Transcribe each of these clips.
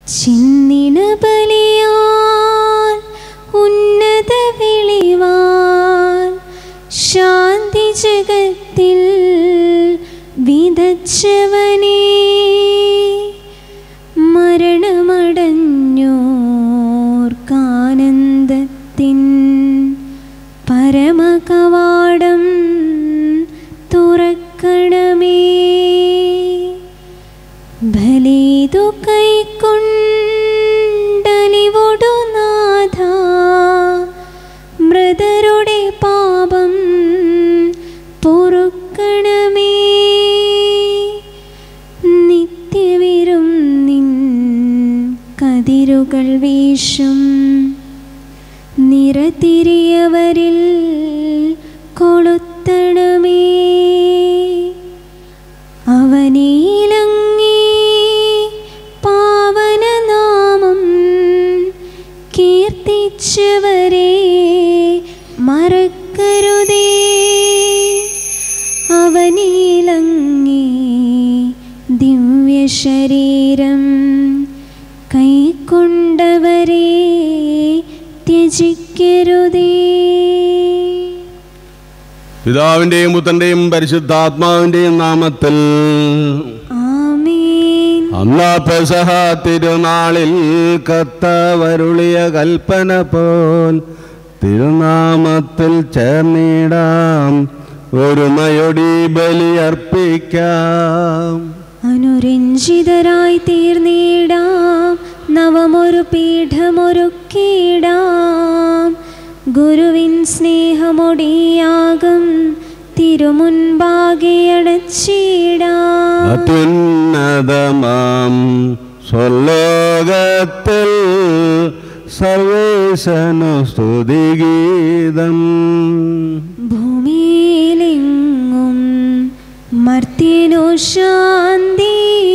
ചിന്നിന ബലിയാൽ ഉന്നത വിളിവാൽ ശാന്തി ജഗത്തിൽ വിതച്ചവനേ മരണമടഞ്ഞോർക്കാനന്ദത്തിൻ പരമകവാടം തുറക്കണമേ ഭലേതു കൈക്കൊണ്ടലിവൊടു നാഥ മൃതരുടെ പാപം പൊറുക്കണമേ നിത്യവിരും നിൻ കതിരുകൾ വീശും നിറതിരിയവരിൽ കൊളുത്തണമേ അവനീലങ്ങി പാവനനാമം കീർത്തിച്ചവരെ മറക്കരുതേ അവനീലങ്ങി ദിവ്യശരീരം കൈക്കൊണ്ടവരെ ത്യജിക്കരുതേ പിതാവിന്റെയും പുത്രന്റെയും പരിശുദ്ധാത്മാവിന്റെയും നാമത്തിൽ ആമേൻ അന്നാ പെസഹ തിരുനാളിൽ കത്തവരുളിയ കൽപ്പന പോൽ തിരുനാമത്തിൽ ചേർന്നിടാം ഒരുമയൊടി ബലിയർപ്പിക്കാം അനുരഞ്ജിതരായി തീർന്നിടാം നവമൊരു പീഠമൊരുക്കിടാം ഗുരുവിൻ സ്നേഹമൊടിയാകും തിരുമുൻപാകെ അടച്ചിടാം അത്യുന്നതമാം സ്വർലോകത്തിൽ സർവേശനു സ്തുതിഗീതം ഭൂമിയിലെങ്ങും മർത്യനു ശാന്തി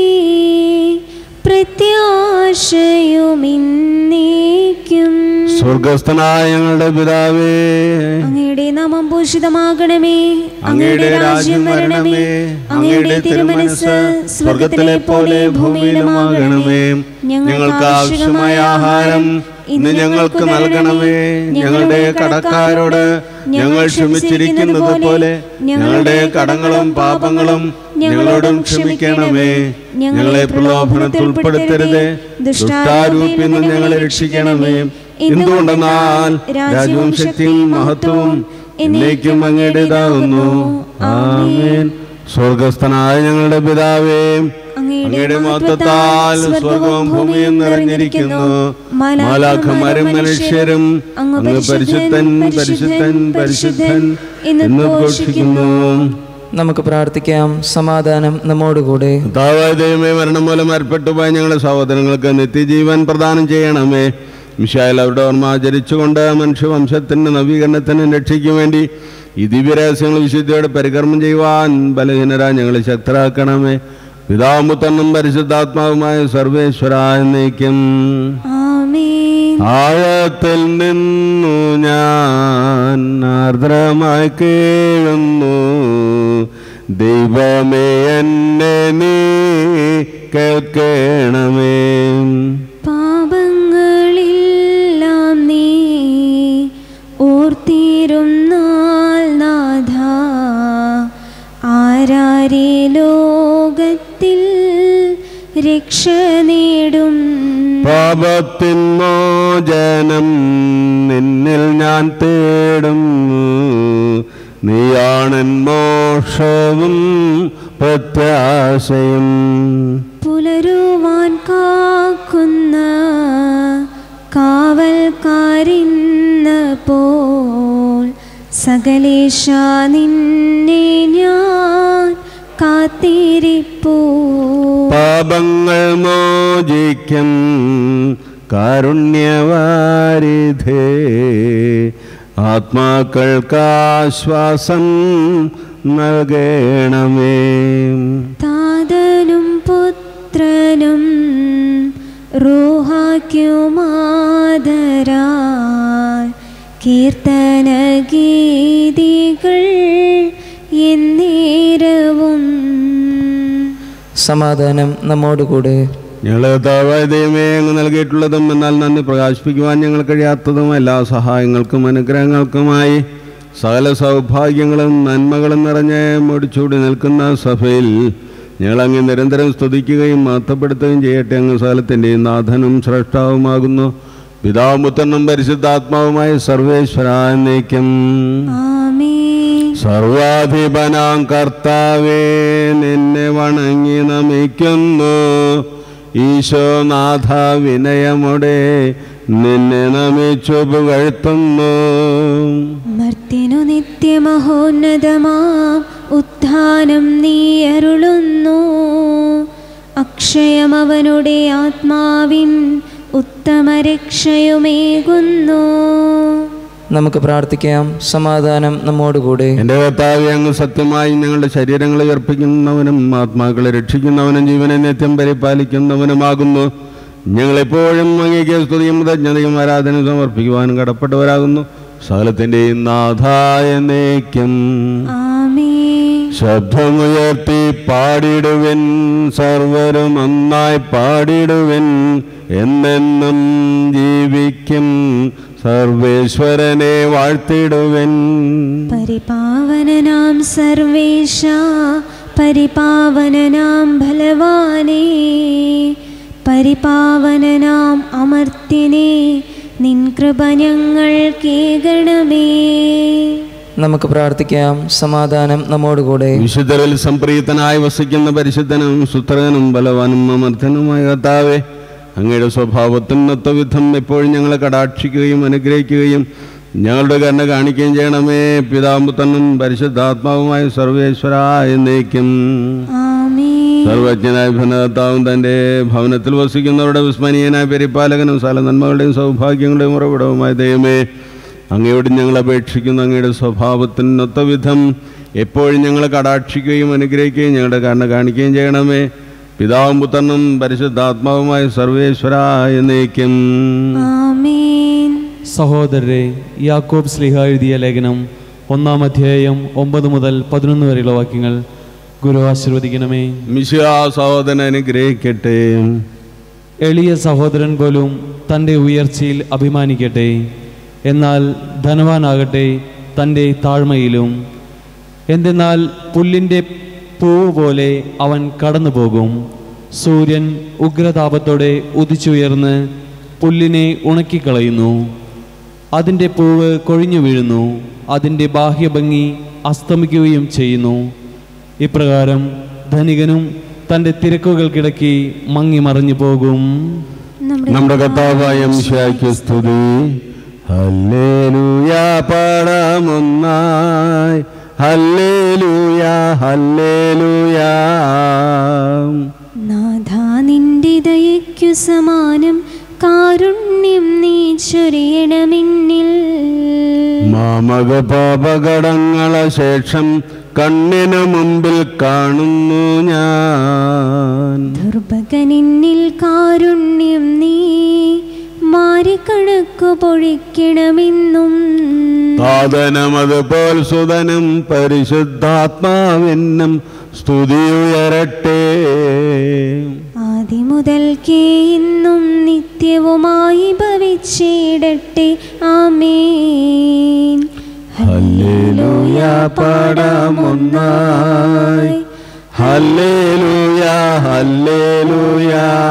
പ്രത്യാശയുമിന്നേക്കും സ്വർഗസ്ഥനായ ഞങ്ങളുടെ പിതാവേ അങ്ങയുടെ നാമം പൂഷിതമാകണമേ അങ്ങയുടെ രാജ്യം വരണമേ അങ്ങയുടെ തിരുമനസ് സ്വർഗത്തിലെ പോലെ ഭൂമിയിലുമാകണമേ ഞങ്ങൾക്ക് ആവശ്യമായ ആഹാരം ഇന്ന് ഞങ്ങൾക്ക് നൽകണമേ ഞങ്ങളുടെ കടക്കാരോട് ഞങ്ങൾ ക്ഷമിച്ചിരിക്കുന്നത് പോലെ ഞങ്ങളുടെ കടങ്ങളും പാപങ്ങളും ഞങ്ങളോടും ക്ഷമിക്കണമേ ഞങ്ങളെ പ്രലോഭനത്തിൽ ഉൾപ്പെടുത്തരുതേ ദുഷ്ടാരൂപിൽ നിന്ന് ഞങ്ങളെ രക്ഷിക്കണമേ എന്തുകൊണ്ടെന്നാൽ രാജ്യവും ശക്തിയും മഹത്വവും എന്നേക്കും അങ്ങയുടേതാകുന്നു ആമേൻ സ്വർഗസ്ഥനായ ഞങ്ങളുടെ പിതാവേ അങ്ങയുടെ മഹത്വത്താൽ സ്വർഗവും ഭൂമിയും നിറഞ്ഞിരിക്കുന്നു മാലാഖമാരും മനുഷ്യരും അങ്ങ് പരിശുദ്ധൻ പരിശുദ്ധൻ പരിശുദ്ധൻ എന്ന് ഘോഷിക്കുന്നു നമുക്ക് പ്രാർത്ഥിക്കാം സമാധാനം നമ്മോടുകൂടെ കർത്താവായ ദൈവമേ മരണം മൂലം ഏർപ്പെട്ടു പോയ ഞങ്ങളുടെ സഹോദരങ്ങൾക്ക് നിത്യജീവൻ പ്രദാനം ചെയ്യണമേ മിഷായിൽ അവരുടെ ഓർമ്മ ആചരിച്ചുകൊണ്ട് മനുഷ്യവംശത്തിൻ്റെ നവീകരണത്തിനും രക്ഷയ്ക്കും വേണ്ടി ഈ ദിവ്യരഹസ്യങ്ങൾ വിശുദ്ധിയോടെ പരികർമ്മം ചെയ്യുവാൻ ബലഹീനരാ ഞങ്ങളെ ശക്തരാക്കണമേ പിതാമുത്തനും പരിശുദ്ധാത്മാവുമായ സർവേശ്വര എന്നേക്കും ആമേൻ ആഴത്തിൽ നിന്നു ഞാൻ ആർദ്രമായി കേഴുന്നു ദൈവമേ എന്നെ നീ കേൾക്കണമേ പാപങ്ങളെല്ലാം നീ ഓർത്തിരുന്നാൽ നാഥ ആരാരെ ലോകത്തിൽ രക്ഷ നേടും പാപത്തിൻ മോചനം നിന്നിൽ ഞാൻ തേടുന്നു നീയാണൻ മോക്ഷവും പ്രത്യാശയും പുലരുവാൻ കാക്കുന്ന കാവൽക്കാരിന്ന പോൽ സകലേശ നിന്നെ ഞാൻ കാത്തിരിപ്പൂ പാപങ്ങൾ മോചിക്കും കാരുണ്യവാരിധേ ആത്മാക്കൾക്കാശ്വാസം നൽകണമേ താതനും പുത്രനും റൂഹാക്കുമാതരാൽ കീർത്തന ഗീതികൾ എന്നേരവും സമാധാനം നമ്മോടുകൂടെ ഞങ്ങളെ കർത്താവായ ദൈവമേ അങ്ങ് നൽകിയിട്ടുള്ളതും എന്നാൽ നന്ദി പ്രകാശിപ്പിക്കുവാൻ ഞങ്ങൾ കഴിയാത്തതും എല്ലാ സഹായങ്ങൾക്കും അനുഗ്രഹങ്ങൾക്കുമായി സകല സൗഭാഗ്യങ്ങളും നന്മകളും നിറഞ്ഞ് മുടിച്ചൂടി നിൽക്കുന്ന സഭയിൽ ഞങ്ങളങ്ങ് നിരന്തരം സ്തുതിക്കുകയും മഹത്വപ്പെടുത്തുകയും ചെയ്യട്ടെ അങ്ങ് സകലത്തിൻ്റെയും നാഥനും ശ്രേഷ്ഠാവുമാകുന്നു പിതാവും പുത്രനും പരിശുദ്ധാത്മാവുമായ സർവേശ്വരാന്നേക്കും ആമേൻ സർവാധിപനാം കർത്താവേ നിന്നെ വണങ്ങി നമിക്കുന്നു ഈശോനാഥ വിനയമുടെ നിന്നെ നമിച്ചു പുകഴ്ത്തുന്നു മർത്തിനു നിത്യമഹോന്നതമാം ഉത്ഥാനം നീ അരുളുന്നു അക്ഷയമവനുടെ ആത്മാവിൻ ഉത്തമ രക്ഷയുമേകുന്നു നമുക്ക് പ്രാർത്ഥിക്കാം സമാധാനം നമ്മോടുകൂടെ എൻ്റെ കർത്താവെ അങ്ങ് സത്യമായി ഞങ്ങളുടെ ശരീരങ്ങളെ ഉയർപ്പിക്കുന്നവനും ആത്മാക്കളെ രക്ഷിക്കുന്നവനും ജീവനെ നിത്യം പരിപാലിക്കുന്നവനുമാകുന്നു ഞങ്ങളെപ്പോഴും അങ്ങേക്ക് സ്തുതിയും തജ്ഞതയും ആരാധന സമർപ്പിക്കുവാനും കടപ്പെട്ടവരാകുന്നു സകലത്തിൻ്റെയും നാഥായ നേക്കും ആമേൻ ശബ്ദമുയർത്തി പാടിടുവിൻ സർവരും ഒന്നായി പാടിടുവിൻ എന്നെന്നും ജീവിക്കും സർവേശ്വരനെ വാഴ്ത്തിടുവിൻ പരിപാവനനാം സർവേശ പരിപാവനനാം ബലവാനേ പരിപാവനനാം അമർത്തിനെ നിൻ കൃപ ഞങ്ങൾ കേകണമേ നമുക്ക് പ്രാർത്ഥിക്കാം സമാധാനം നമ്മോടുകൂടെ വിശുദ്ധരിൽ സംപ്രീതനായി വസിക്കുന്ന പരിശുദ്ധനും സുത്രനും ബലവാനും അമർത്തനുമായ കർത്താവെ അങ്ങയുടെ സ്വഭാവത്തിനൊത്ത വിധം എപ്പോഴും ഞങ്ങളെ കടാക്ഷിക്കുകയും അനുഗ്രഹിക്കുകയും ഞങ്ങളുടെ കരുണ കാണിക്കുകയും ചെയ്യണമേ പിതാമ്പുത്തനും പരിശുദ്ധാത്മാവുമായ സർവേശ്വര എന്നേക്കും ആമേൻ സർവജ്ഞനായ ഭനകർത്താവും തൻ്റെ ഭവനത്തിൽ വസിക്കുന്നവരുടെ വിസ്മനീയനായ പരിപാലകനും സകല നന്മകളുടെയും സൗഭാഗ്യങ്ങളുടെയും ഉറവിടവുമായ ദൈവമേ അങ്ങയോട് ഞങ്ങൾ അപേക്ഷിക്കുന്ന അങ്ങയുടെ സ്വഭാവത്തിനൊത്ത വിധം എപ്പോഴും ഞങ്ങളെ കടാക്ഷിക്കുകയും അനുഗ്രഹിക്കുകയും ഞങ്ങളുടെ കരുണ കാണിക്കുകയും ചെയ്യണമേ പിതാവും പുത്രനും പരിശുദ്ധാത്മാവുമായ സർവേശ്വര എന്നേക്കും ആമേൻ സഹോദരരെ യാക്കോബ് സ്ലിഹ എഴുതിയ ലേഖനം ഒന്നാം അധ്യായം ഒമ്പത് മുതൽ പതിനൊന്ന് വരെയുള്ള വാക്യങ്ങൾ ഗുരു ആശീർവദിക്കണമേ മിശിഹ സഹോദരൻ അനുഗ്രഹിക്കട്ടെ എളിയ സഹോദരൻ പോലും തൻ്റെ ഉയർച്ചയിൽ അഭിമാനിക്കട്ടെ എന്നാൽ ധനവാനാകട്ടെ തൻ്റെ താഴ്മയിലും എന്തെന്നാൽ പുല്ലിൻ്റെ പൂവ് പോലെ അവൻ കടന്നു പോകും സൂര്യൻ ഉഗ്രതാപത്തോടെ ഉദിച്ചുയർന്ന് പുല്ലിനെ ഉണക്കിക്കളയുന്നു അതിൻ്റെ പൂവ് കൊഴിഞ്ഞു വീഴുന്നു അതിൻ്റെ ബാഹ്യഭംഗി അസ്തമിക്കുകയും ചെയ്യുന്നു ഇപ്രകാരം ധനികനും തൻ്റെ തിരക്കുകൾക്കിടയ്ക്ക് മങ്ങി മറഞ്ഞു പോകും നമ്മുടെ കർത്താവായ മിശിഹായ്ക്ക് സ്തുതി ഹല്ലേലൂയ പാടാമൊന്നായി ഹല്ലേലൂയ ഹല്ലേലൂയ നാഥ നിന്റെ ദയയ്ക്കു സമാനം കാരുണ്യം നീ ചൊരിയണമെന്നിൽ മാമക പാപകടങ്ങളെ ശേഷം കണ്ണിനു മുമ്പിൽ കാണുന്നു ഞാൻ ദുർഭകനിന്നിൽ കാരുണ്യം നീ മാറിക്കണക്കു പൊഴിക്കണമെന്നും സാധനമതുപോൽ സുതനും പരിശുദ്ധാത്മാവെന്നും സ്തുതിയുയരട്ടെ ആദിമുതൽക്കേ ഇന്നും നിത്യവുമായി ഭവിച്ചിടട്ടെ ആമേൻ ഹല്ലേലൂയ പാടാമൊന്നായി ഹല്ലേലൂയ ഹല്ലേലൂയ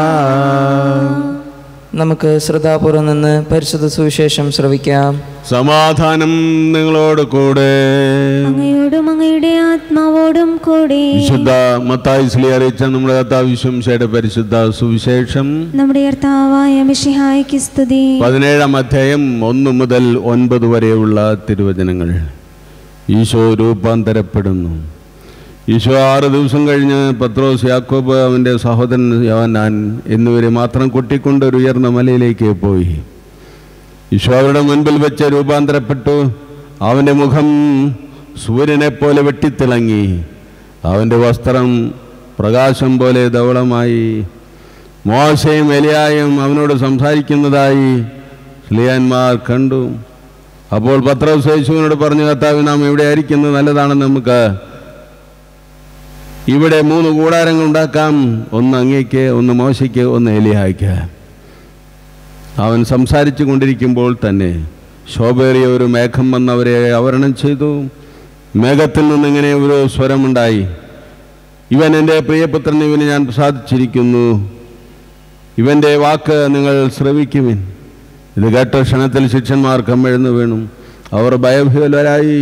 നമുക്ക് ശ്രദ്ധാപൂർവം നിന്ന് പരിശുദ്ധ സുവിശേഷം ശ്രവിക്കാം സമാധാനം നിങ്ങളോട് കൂടെ അങ്ങയോടും അങ്ങയുടെ ആത്മാവോടും കൂടെ വിശുദ്ധ മത്തായി സ്ലി അറിയിച്ച നമ്മുടെ കർത്താവിശ്വംശയുടെ പരിശുദ്ധ സുവിശേഷം നമ്മുടെ കർത്താവായ മിഷിഹായ്ക്ക് സ്തുതി പതിനേഴാം അധ്യായം ഒന്ന് മുതൽ ഒൻപത് വരെയുള്ള തിരുവചനങ്ങൾ ഈശോ രൂപാന്തരപ്പെടുന്നു ഈശോ ആറ് ദിവസം കഴിഞ്ഞ് പത്രോസ് യാക്കോബ് അവൻ്റെ സഹോദരൻ യോനാൻ എന്നിവരെ മാത്രം കൊട്ടിക്കൊണ്ട് ഒരു ഉയർന്ന മലയിലേക്ക് പോയി ഈശോ അവരുടെ മുൻപിൽ വെച്ച് രൂപാന്തരപ്പെട്ടു അവൻ്റെ മുഖം സൂര്യനെ പോലെ വെട്ടിത്തിളങ്ങി അവൻ്റെ വസ്ത്രം പ്രകാശം പോലെ ധവളമായി മോശയും എലിയായും അവനോട് സംസാരിക്കുന്നതായി സ്ലിയാന്മാർ കണ്ടു അപ്പോൾ പത്രോസ് യേശുവിനോട് പറഞ്ഞു കർത്താവ് നാം ഇവിടെ ആയിരിക്കുന്നത് നല്ലതാണെന്ന് നമുക്ക് ഇവിടെ മൂന്ന് കൂടാരങ്ങൾ ഉണ്ടാക്കാം ഒന്ന് അങ്ങേക്ക് ഒന്ന് മോശയ്ക്ക് ഒന്ന് ഏലിയായ്ക്ക് അവൻ സംസാരിച്ചു കൊണ്ടിരിക്കുമ്പോൾ തന്നെ ശോഭേറിയ ഒരു മേഘം വന്നവരെ ആവരണം ചെയ്തു മേഘത്തിൽ നിന്നിങ്ങനെ ഒരു സ്വരമുണ്ടായി ഇവൻ എൻ്റെ പ്രിയപുത്രൻ ഇവന് ഞാൻ പ്രസാദിച്ചിരിക്കുന്നു ഇവൻ്റെ വാക്ക് നിങ്ങൾ ശ്രവിക്കുവിൻ ഇത് കേട്ട ക്ഷണത്തിൽ ശിഷ്യന്മാർ കമ്മെഴുന്നു വീണു അവർ ഭയഭീലരായി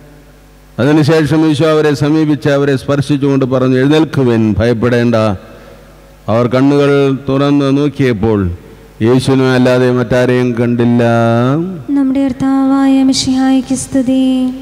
അതിനുശേഷം ഈശോ അവരെ സമീപിച്ച് അവരെ സ്പർശിച്ചുകൊണ്ട് പറഞ്ഞു എഴുന്നേൽക്കുവിൻ ഭയപ്പെടേണ്ട അവർ കണ്ണുകൾ തുറന്ന് നോക്കിയപ്പോൾ യേശുവിനെ അല്ലാതെ മറ്റാരെയും കണ്ടില്ല നമ്മുടെ കർത്താവായ മിഷിഹായ്ക്ക് സ്തുതി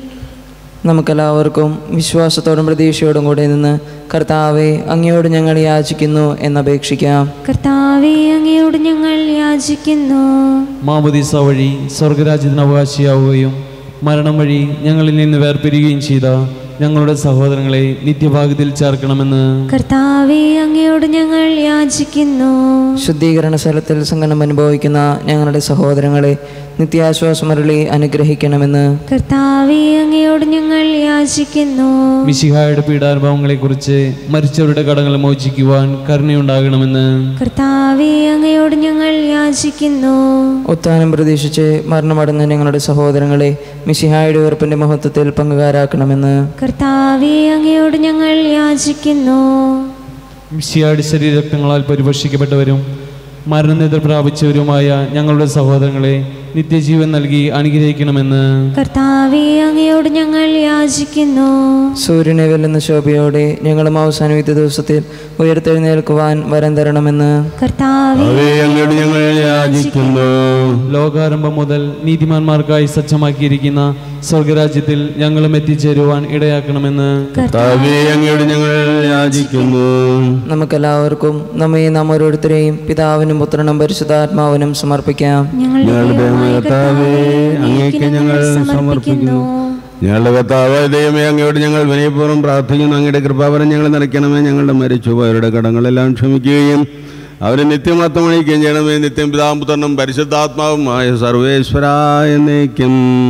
നമുക്കെല്ലാവർക്കും വിശ്വാസത്തോടും പ്രതീക്ഷയോടും കൂടെ നിന്ന് കർത്താവെ അങ്ങയോട് ഞങ്ങൾ യാചിക്കുന്നു എന്നപേക്ഷിക്കാം കർത്താവെ അങ്ങയോട് ഞങ്ങൾ യാചിക്കുന്നു മാമുദീസ വഴി സ്വർഗരാജ്യത്തിന് അവകാശിയാവുകയും മരണം വഴി ഞങ്ങളിൽ നിന്ന് വേർപിരിയുകയും ചെയ്ത ഞങ്ങളുടെ സഹോദരങ്ങളെ നിത്യഭാഗ്യത്തിൽ ചേർക്കണമെന്ന് കർത്താവെ അങ്ങയോട് ഞങ്ങൾ യാചിക്കുന്നു ശുദ്ധീകരണ സ്ഥലത്തിൽ സങ്കടം അനുഭവിക്കുന്ന ഞങ്ങളുടെ സഹോദരങ്ങളെ നിത്യാശ്വാസമരളി അനുഗ്രഹിക്കണമെന്ന് കർത്താവെ അങ്ങയോട് ഞങ്ങൾ യാചിക്കുന്നു മിശിഹായുടെ പീഡാനുഭവങ്ങളെക്കുറിച്ച് മരിച്ചവരുടെ കടങ്ങൾ മോചിക്കുവാൻ കരുണയുണ്ടാകണമെന്ന് കർത്താവെ അങ്ങയോട് ഞങ്ങൾ യാചിക്കുന്നു ഉത്ഥാനം പ്രതീക്ഷിച്ച് മരണമടഞ്ഞ ഞങ്ങളുടെ സഹോദരങ്ങളെ മിശിഹായുടെ ഉറപ്പിന്റെ മഹത്വത്തിൽ പങ്കുകാരാക്കണമെന്ന് കർത്താവെ അങ്ങയോട് ഞങ്ങൾ യാചിക്കുന്നു മിശിഹായുടെ ശരീരരക്തങ്ങളാൽ പരിപോഷിക്കപ്പെട്ടവരും മരണനിദ്ര പ്രാപിച്ചവരുമായ ഞങ്ങളുടെ സഹോദരങ്ങളെ നിത്യജീവൻ നൽകി അനുഗ്രഹിക്കണമെന്ന് കർത്താവെ അങ്ങയോട് ഞങ്ങൾ യാചിക്കുന്നു സൂര്യനെ വെല്ലുന്ന ശോഭയോടെ ഞങ്ങളും അവസാന വിധ ദിവസത്തിൽ ഉയർത്തെഴുന്നേൽക്കുവാൻ വരം തരണമെന്ന് കർത്താവെ അവയെ അങ്ങോട്ട് ഞങ്ങൾ യാചിക്കുന്നു ലോകാരംഭം മുതൽ നീതിമാന്മാർക്കായി സജ്ജമാക്കിയിരിക്കുന്ന സ്വർഗരാജ്യത്തിൽ ഞങ്ങളും എത്തിച്ചേരുവാൻ ഇടയാക്കണമെന്ന് കർത്താവേ അങ്ങയോട് ഞങ്ങൾ യാചിക്കുന്നു നമുക്കെല്ലാവർക്കും നമ്മെ നാം ഓരോരുത്തരെയും പിതാവിനും പുത്രനും പരിശുദ്ധാത്മാവിനും സമർപ്പിക്കാം ഞങ്ങളുടെ ഞങ്ങളുടെ ദൈവമായ കർത്താവേ അങ്ങേക്ക് ഞങ്ങൾ സമർപ്പിക്കുന്നു ഞങ്ങളുടെ കർത്താവ് ദൈവമേ അങ്ങയോട് ഞങ്ങൾ വിനയപൂർവ്വം പ്രാർത്ഥിക്കുന്നു അങ്ങയുടെ കൃപാവരം ഞങ്ങൾ നിറയ്ക്കണമേ ഞങ്ങളുടെ മരിച്ചുപോയവരുടെ കടങ്ങളെല്ലാം ക്ഷമിക്കുകയും അവരെ നിത്യമത്വം അണിയിക്കുകയും ചെയ്യണമേ നിത്യം പിതാപുത്രനും പരിശുദ്ധാത്മാവുമായ സർവേശ്വരായ എന്നേക്കും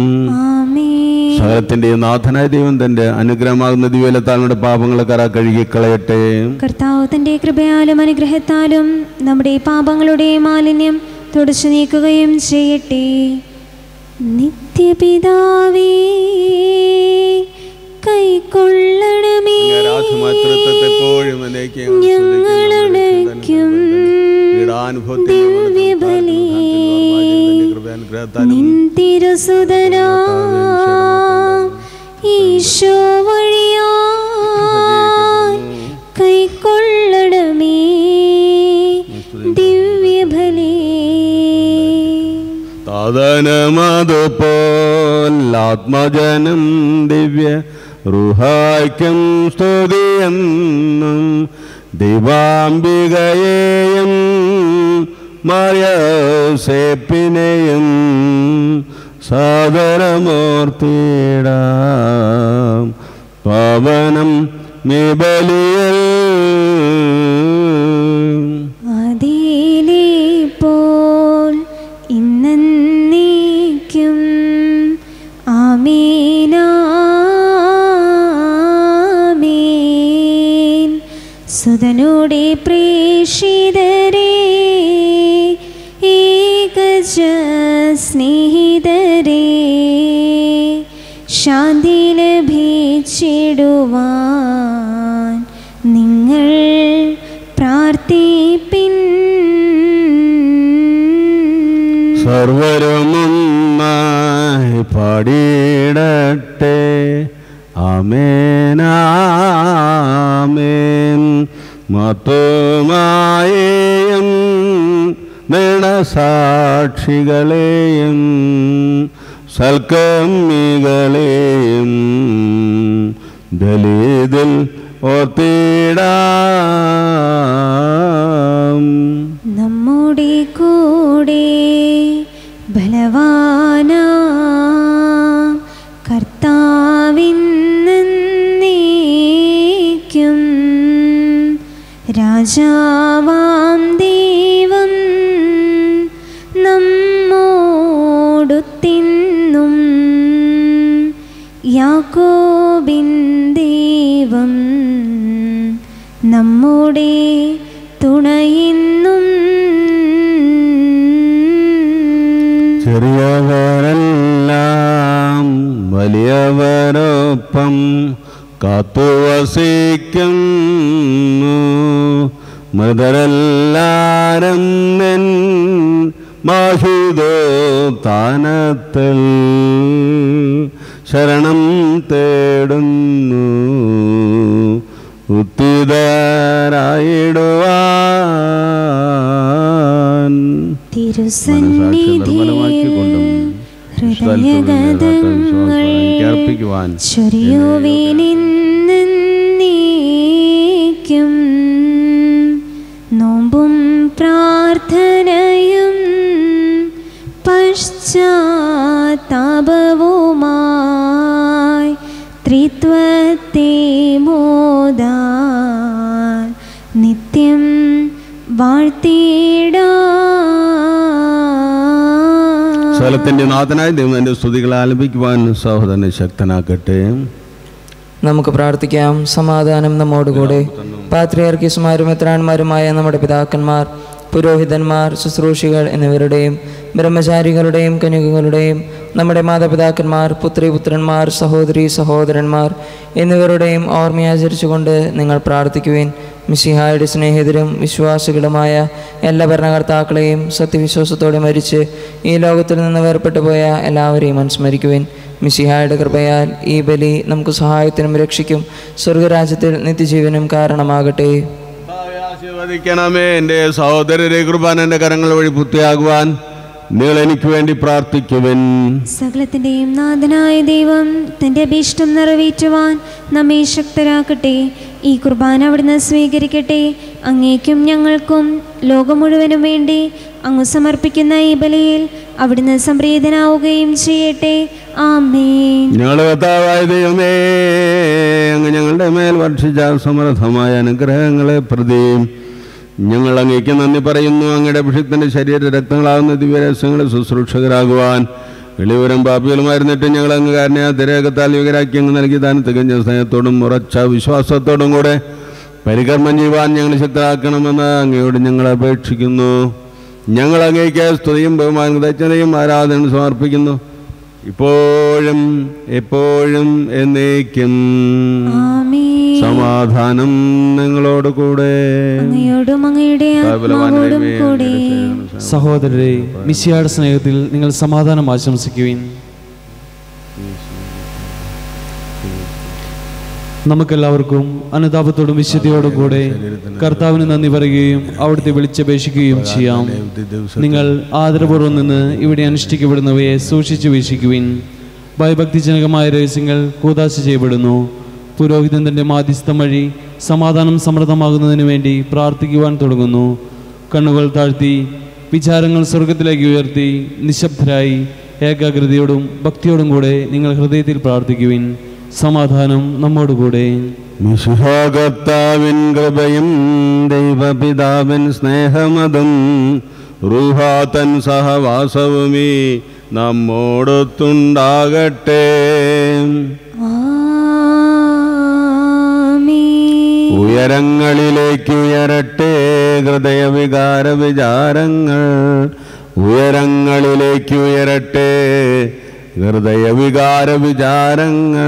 ആമേൻ സകലത്തിന്റെ നാഥനായ ദൈവം തന്റെ അനുഗ്രഹമാകുന്ന ദിവ്യലത്താളുടെ പാപങ്ങളെ കറ കഴുകിക്കളയട്ടെ കർത്താവ് തന്റെ കൃപയാലും അനുഗ്രഹത്താലും നമ്മുടെ പാപങ്ങളുടെ മാലിന്യം തുടച്ചു നീക്കുകയും ചെയ്യട്ടെ നിത്യപിതാവേ കൈക്കൊള്ളണമേ രാജമാതൃത്വത്തെപ്പോഴും എന്നേക്കും ഞങ്ങളടയ്ക്കും ദിവ്യബലി നിൻ തിരുസുതനാ ഈശോ വഴിയാ കൈക്കൊള്ളണമേ ദിവ്യബലി തദനമതുപോലാത്മജനം ദിവ്യ റുഹായ്ക്കും സ്തുതിയെന്നും ദിവാംബികയെയും മറിയസേപ്പിനെയും സാദരമൂർത്തിയിടാം പവനം നിബലിയൽ അതിലേ പോൽ ഇന്നേക്കും ആമേനാമേൻ സുതനോടെ പ്രേഷിതരേ ഏകജ സ്നേഹിതരേ ശാന്തി ലഭിച്ചിടുവാൻ നിങ്ങൾ പ്രാർത്ഥിപ്പിൻ സർവരുമൊന്നായി പാടിയിടട്ടെ ആമേനാമേൻ മത്തുമായേയും നേണസാക്ഷികളെയും സൽക്കമ്മികളെയും ദലിതിൽ ഓർത്തിടാം നമ്മുടെ കൂടെ ബലവാന കർത്താവിന്നേക്കും രാജാവാം ദൈവം നമ്മോടു തിന്നും യാക്കോബിൻ ദൈവം കൂടെ തുണയുന്നും ചെറിയവരെല്ലാം വലിയവരൊപ്പം കാത്തുവസിക്കുന്നു മൃതരെല്ലാരും നിൻ മാഹിതോ താനത്തിൽ ശരണം തേടുന്നു ഉത്തിതരായിടുവാൻ മനസാക്ഷി നിർമ്മലമാക്കിക്കൊണ്ടും ഹൃദയഗതങ്ങൾ അർപ്പിക്കുവാൻ ചൊരിയുവിനിന്നേക്കും നോമ്പും പ്രാർത്ഥനയും പശ്ചാത്താപവുമായി ത്രിത്വത്തെ മോദാൽ നിത്യം വാഴ്ത്തിയിടാം സ്ഥലത്തിന്റെ നാഥനായ ദൈവം എൻ്റെ സ്തുതികൾ ആലപിക്കുവാൻ സഹോദരനെ ശക്തനാക്കട്ടെ നമുക്ക് പ്രാർത്ഥിക്കാം സമാധാനം നമ്മോടുകൂടെ പാത്രിയർക്കിസുമാരും എത്രാന്മാരുമായ നമ്മുടെ പിതാക്കന്മാർ പുരോഹിതന്മാർ ശുശ്രൂഷികൾ എന്നിവരുടെയും ബ്രഹ്മചാരികളുടെയും കന്യകകളുടെയും നമ്മുടെ മാതാപിതാക്കന്മാർ പുത്രിപുത്രന്മാർ സഹോദരി സഹോദരന്മാർ എന്നിവരുടെയും ഓർമ്മയാചരിച്ചുകൊണ്ട് നിങ്ങൾ പ്രാർത്ഥിക്കുവിൻ മിശിഹായുടെ സ്നേഹിതരും വിശ്വാസികളുമായ എല്ലാ ഭരണകർത്താക്കളെയും സത്യവിശ്വാസത്തോടെ മരിച്ച് ഈ ലോകത്തിൽ നിന്ന് വേർപെട്ടു പോയ എല്ലാവരെയും അനുസ്മരിക്കുവിൻ മിശിഹായുടെ കൃപയാൽ ഈ ബലി നമുക്ക് സഹായത്തിനും രക്ഷയ്ക്കും സ്വർഗരാജ്യത്തിൽ നിത്യജീവനും കാരണമാകട്ടെ കർത്താവേ, ആശീർവദിക്കണമേ എൻ്റെ സഹോദരരെ കൃപാൻ എൻ്റെ കരങ്ങൾ വഴി പൂർത്തിയാകുവാൻ നിങ്ങൾ എനിക്ക് വേണ്ടി പ്രാർത്ഥിക്കുവൻ സകലത്തിൻ്റെയും നാഥനായ ദൈവം തൻ്റെ അഭീഷ്ടം നിറവേറ്റുവാൻ നമ്മെ ശക്തരാക്കട്ടെ ഈ കുർബാന അവിടുന്ന് സ്വീകരിക്കട്ടെ അങ്ങേക്കും ഞങ്ങൾക്കും ലോകം മുഴുവനും വേണ്ടി അങ്ങ് സമർപ്പിക്കുന്ന ഈ ബലിയിൽ അവിടുന്ന് സംപ്രീതനാവുകയും ചെയ്യട്ടെ ആമേൻ ഞങ്ങളുടെ കർത്താവായ ദൈവമേ അങ്ങ് ഞങ്ങളുടെ മേൽ വർഷിച്ച സമൃദ്ധമായ അനുഗ്രഹങ്ങളെ പ്രതിയും ഞങ്ങൾ അങ്ങേക്ക് നന്ദി പറയുന്നു അങ്ങയുടെ അഭിഷിക്തന്റെ ശരീര രക്തങ്ങളാകുന്ന ദിവ്യരഹസ്യങ്ങളെ ശുശ്രൂഷകരാകുവാൻ എളിവരും പാപ്പികളുമായിരുന്നിട്ട് ഞങ്ങൾ അങ്ങ് കാരനെ തിരകത്താൽ യുഗരാക്കി അങ്ങ് നൽകി താൻ തികഞ്ഞ സ്നേഹത്തോടും ഉറച്ച വിശ്വാസത്തോടും കൂടെ പരികർമ്മം ചെയ്യുവാൻ ഞങ്ങൾ ശക്തരാക്കണമെന്ന് അങ്ങയോട് ഞങ്ങൾ അപേക്ഷിക്കുന്നു ഞങ്ങൾ അങ്ങേക്ക് സ്തുതിയും ബഹുമാനം ദച്ചനയും ആരാധനയും സമർപ്പിക്കുന്നു ഇപ്പോഴും എപ്പോഴും എന്നേക്കും ആമേൻ സമാധാനം നിങ്ങളോട് കൂടെ അങ്ങയോടും അങ്ങയുടെ ആത്മാവോടും കൂടെ സഹോദരരെ മിശിയായുടെ സ്നേഹത്തിൽ നിങ്ങൾ സമാധാനം ആശംസിക്കുവിൻ നമുക്കെല്ലാവർക്കും അനുതാപത്തോടും വിശുദ്ധിയോടും കൂടെ കർത്താവിന് നന്ദി പറയുകയും അവിടുത്തെ വിളിച്ചപേക്ഷിക്കുകയും ചെയ്യാം നിങ്ങൾ ആദരപൂർവ്വം നിന്ന് ഇവിടെ അനുഷ്ഠിക്കപ്പെടുന്നവയെ സൂക്ഷിച്ചു വീക്ഷിക്കുവിൻ ഭയഭക്തിജനകമായ രഹസ്യങ്ങൾ കൂതാശ ചെയ്യപ്പെടുന്നു പുരോഹിതൻ തന്റെ മാധ്യസ്ഥം വഴി സമാധാനം സമൃദ്ധമാകുന്നതിന് വേണ്ടി പ്രാർത്ഥിക്കുവാൻ തുടങ്ങുന്നു കണ്ണുകൾ താഴ്ത്തി വിചാരങ്ങൾ സ്വർഗത്തിലേക്ക് ഉയർത്തി നിശബ്ദരായി ഏകാഗ്രതയോടും ഭക്തിയോടും കൂടെ നിങ്ങൾ ഹൃദയത്തിൽ പ്രാർത്ഥിക്കുവിൻ സമാധാനം നമ്മോടുകൂടെ മിശുഹാകർത്താവിൻ കൃപയും ദൈവപിതാവിൻ സ്നേഹമതും റൂഹാതൻ സഹവാസവുമീ നമ്മോടൊത്തുണ്ടാകട്ടെ ആമേൻ ഉയരങ്ങളിലേക്ക് ഉയരട്ടെ ഹൃദയവികാര വിചാരങ്ങൾ ഉയരങ്ങളിലേക്ക് ഉയരട്ടെ ഹൃദയവികാര വിചാരങ്ങൾ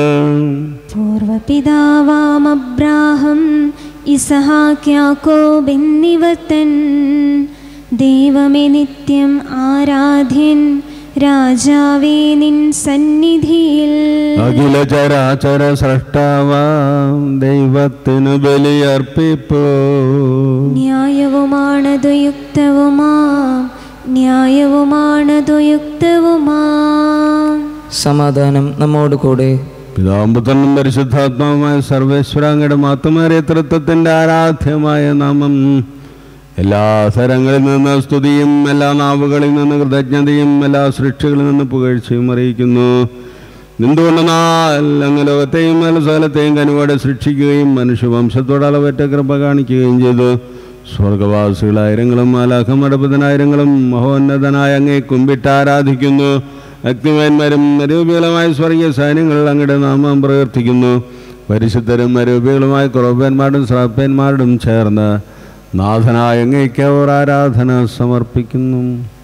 പൂർവപിതാവാം അബ്രാഹം ഇസഹാക്യാക്കോബ് എന്നിവർത്തൻ ദൈവമേ നിത്യം ആരാധ്യൻ രാജാവേ നിൻ സന്നിധിയിൽ അഖില ചരാചര സൃഷ്ടാവാം ദൈവത്തിനു ബലിയർപ്പിപ്പോ ന്യായവുമാണതു യുക്തവുമാം ന്യായവുമാണതു യുക്തവുമാം സമാധാനം നമ്മോടുകൂടെ പിതാമ്പുത്രനും പരിശുദ്ധാത്മാവുമായ സർവേശ്വരാങ്ങയുടെ മാത്രമേറിയ തൃത്വത്തിൻ്റെ ആരാധ്യമായ നാമം എല്ലാ സ്ഥലങ്ങളിൽ നിന്ന് സ്തുതിയും എല്ലാ നാവുകളിൽ നിന്ന് കൃതജ്ഞതയും എല്ലാ സൃഷ്ടികളിൽ നിന്ന് പുകഴ്ചയും അറിയിക്കുന്നു എന്തുകൊണ്ടെന്നാൽ അങ്ങ് ലോകത്തെയും എല്ലാ സ്ഥലത്തെയും കനുവോടെ സൃഷ്ടിക്കുകയും മനുഷ്യവംശത്തോട് അളവറ്റ കൃപ കാണിക്കുകയും ചെയ്തു സ്വർഗവാസികളായിരങ്ങളും മാലാഖമടപതിനായിരങ്ങളും മഹോന്നതനായ അങ്ങേ കുമ്പിട്ട് ആരാധിക്കുന്നു അഗ്നിമന്മാരും നിരൂപികളമായ സ്വർഗീയ സൈന്യങ്ങൾ അങ്ങയുടെ നാമം പ്രകീർത്തിക്കുന്നു പരിശുദ്ധരും അരൂപികളുമായ കുറവന്മാരും ശ്രാപ്പന്മാരോടും ചേർന്ന് നാഥനായ അങ്ങേക്ക് അവർ ആരാധന സമർപ്പിക്കുന്നു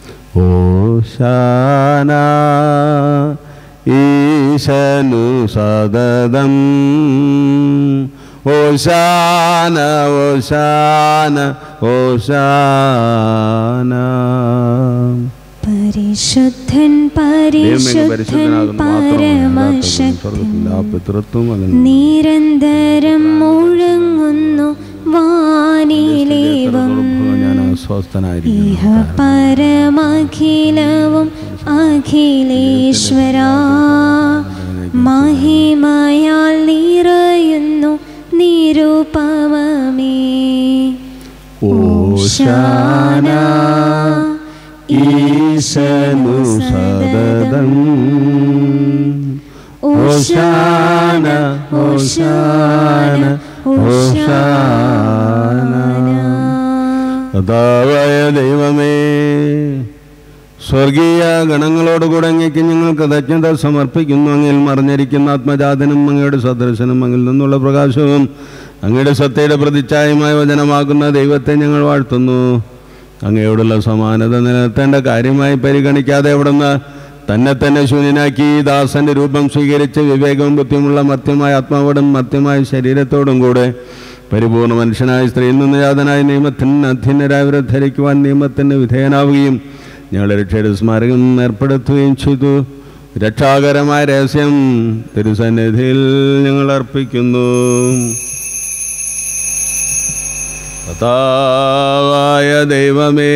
ഓശാന ഈശനു സതതം ഓശാന ഓശാന ഓശാന പരിശുദ്ധൻ ദൈവമേ, അങ്ങ് പരിശുദ്ധൻ പരിശുദ്ധനാകുന്നു മാത്രമല്ല, പരമശക്തൻ സ്വർഗ്ഗത്തിൽ ആ പിതൃത്വം അങ്ങനെ നിരന്തരം മുഴങ്ങുന്നു വാനിലേവം ഞാൻ ഇഹ അസ്വസ്ഥനായിരിക്കുന്നു പരമഖിലവും അഖിലേശ്വര മഹിമയാൽ നിറയുന്നു നിരുപമമേ ഓശാന ഈശനു സതതം ഓശാന ഓശാന ഓശാന കഥാവായ ദൈവമേ സ്വർഗീയ ഗണങ്ങളോടുകൂടെ അങ്ങേക്ക് ഞങ്ങൾ കൃതജ്ഞത സമർപ്പിക്കുന്നു അങ്ങിൽ മറിഞ്ഞിരിക്കുന്ന ആത്മജാതനും അങ്ങയുടെ സദൃശനും അങ്ങിൽ നിന്നുള്ള പ്രകാശവും അങ്ങയുടെ സത്തയുടെ പ്രതിച്ഛായമായ വചനമാകുന്ന ദൈവത്തെ ഞങ്ങൾ വാഴ്ത്തുന്നു അങ്ങയോടുള്ള സമാനത നിലനിർത്തേണ്ട കാര്യമായി പരിഗണിക്കാതെ അവിടുന്ന് തന്നെ തന്നെ ശൂന്യനാക്കി ഈ ദാസന്റെ രൂപം സ്വീകരിച്ച് വിവേകവും ബുദ്ധിയുമുള്ള മർത്യമായ ആത്മാവോടും മർത്യമായ ശരീരത്തോടും കൂടെ പരിപൂർണ മനുഷ്യനായ സ്ത്രീയിൽ നിന്ന് യാതനായ നിയമത്തിന് അധീനരായവരെ ധരിക്കുവാൻ നിയമത്തിന് വിധേയനാവുകയും ഞങ്ങളുടെ രക്ഷയുടെ സ്മാരകം ഏർപ്പെടുത്തുകയും ചെയ്തു രക്ഷാകരമായ രഹസ്യം തിരുസന്നിധിയിൽ ഞങ്ങൾ അർപ്പിക്കുന്നു കഥാവായ ദൈവമേ